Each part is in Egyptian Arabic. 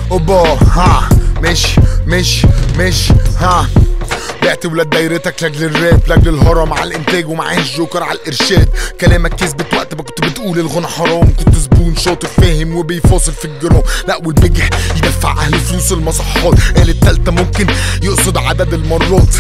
اوبا ها ماشي ماشي ماشي ها بعت ولاد دايرتك لاجل الراب لاجل الهرم على الانتاج ومعاه الجوكر على الارشاد كلامك كسبت وقت ما كنت بتقول الغنى حرام كنت زبون شاطر فاهم وبيفاصل في الجرام لا والبجح يدفع اهل فلوس المصحات قال التالتة ممكن يقصد عدد المرات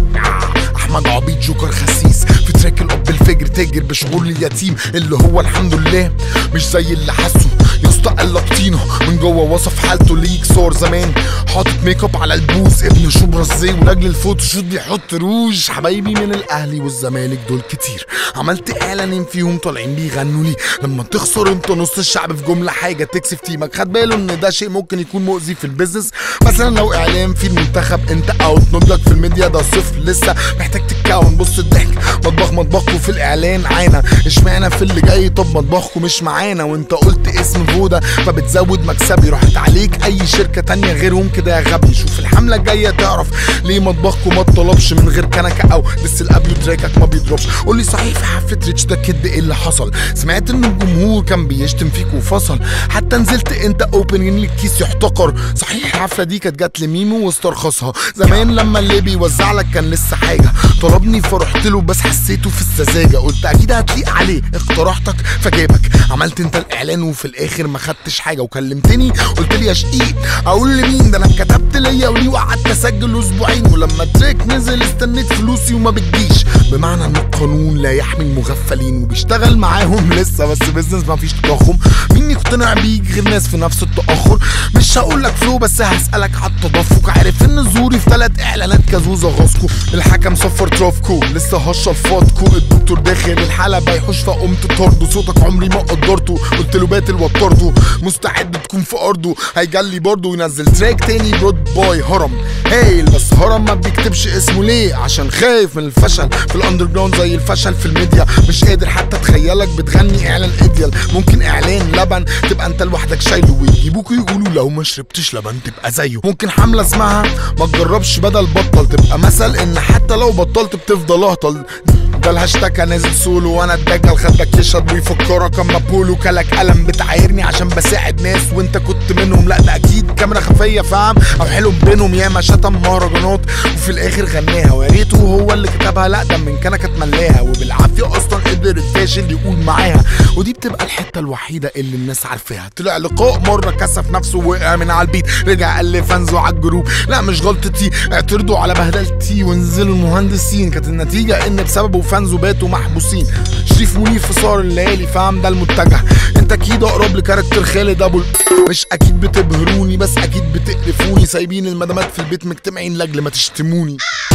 احمد عبيط جوكر خسيس في تراك الاب الفجر تاجر بشغل اليتيم اللي هو الحمد لله مش زي اللي حاسه يسطا قال لك طينه من جوه وصف حالته ليك صور زمان حاطط ميك اب على البوز ابن شبرا ازاي ولاجل الفوتوشوت بيحط روج حبايبي من الاهلي والزمالك دول كتير عملت اعلانين فيهم طالعين بيغنوا لي لما تخسر انت نص الشعب في جمله حاجه تكسب تيمك خد باله ان ده شيء ممكن يكون مؤذي في البيزنس مثلا لو اعلان في المنتخب انت اوت نضلك في الميديا ده صفر لسه محتاج تتكون بص الضحك مطبخ مطبخكوا في الاعلان عانى اشمعنى في اللي جاي طب مطبخكوا مش معانا وانت قلت اسم فودا فبتزود مكسبي راحت عليك اي شركه تانية غيرهم كده يا غبي شوف الحمله الجايه تعرف ليه مطبخكوا ما اتطلبش من غير كنكه او لسه الابيو تراكك ما بيضربش قول لي صحيح في حفله ريتش ده كد ايه اللي حصل سمعت ان الجمهور كان بيشتم فيك وفصل حتى نزلت انت اوبننج الكيس يحتقر صحيح الحفله دي كانت جات لميمو واسترخصها زمان لما اللي بيوزع لك كان لسه حاجه طلبني فرحت له بس حسيته في السذاجه قلت اكيد هتليق عليه اقترحتك فجابك عملت انت الاعلان وفي الاخر ما خدتش حاجه وكلمتني قلت لي يا شقيق اقول لمين ده انا كتبت ليا وليه وقعدت اسجل اسبوعين ولما التريك نزل استنيت فلوسي وما بتجيش بمعنى ان القانون لا يحمي المغفلين وبيشتغل معاهم لسه بس بيزنس ما فيش تضخم مين يقتنع بيك غير ناس في نفس التاخر مش هقول لك فلو بس هسالك على التدفق عارف ان زوري في ثلاث اعلانات كازوزه غاسكو الحكم صفر ترافكو لسه هشر فاتكو الدكتور داخل الحاله بيحوش فقمت طرده صوتك عمري ما قدرته قلت له باتل وترته مستعد تكون في ارضه هيجلي برضه وينزل تراك تاني برود باي هرم هايل بس هرم ما بيكتبش اسمه ليه عشان خايف من الفشل في الاندر جراوند زي الفشل في الميديا مش قادر حتى اتخيلك بتغني اعلان ايديال ممكن اعلان لبن تبقى انت لوحدك شايله ويجيبوك يقولوا لو ما شربتش لبن تبقى زيه ممكن حمله اسمها ما تجربش بدل بطل تبقى مثل ان حتى لو بطلت بتفضل اهطل ده الهاشتاج نازل سولو وانا الدجل خدك يشهد ويفكرك اما بولو كلك قلم بتعايرني عشان بساعد ناس وانت كنت منهم لا ده اكيد كاميرا خفيه فاهم او حلم بينهم ياما شتم مهرجانات وفي الاخر غناها ويا ريته هو اللي كتبها لا ده من كان كانت ملاها وبالعافيه اصلا قدر الفاشل يقول معاها ودي بتبقى الحته الوحيده اللي الناس عارفاها طلع لقاء مره كسف نفسه وقع من على البيت رجع قال لي فانزو على الجروب لا مش غلطتي اعترضوا على بهدلتي ونزلوا المهندسين كانت النتيجه ان بسببه فانزو باتوا محبوسين شريف منير في صار الليالي فاهم ده المتجه انت اكيد اقرب لكاركتر خالد ابو مش اكيد بتبهروني بس اكيد بتقرفوني سايبين المدامات في البيت مجتمعين لاجل ما تشتموني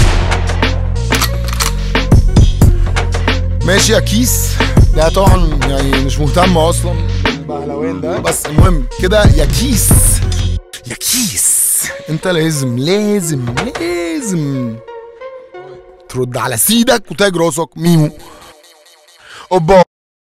ماشي يا كيس لا طبعا يعني مش مهتم اصلا بالبهلوان ده بس المهم كده يا كيس يا كيس انت لازم لازم لازم ترد على سيدك وتاج راسك ميمو اوبا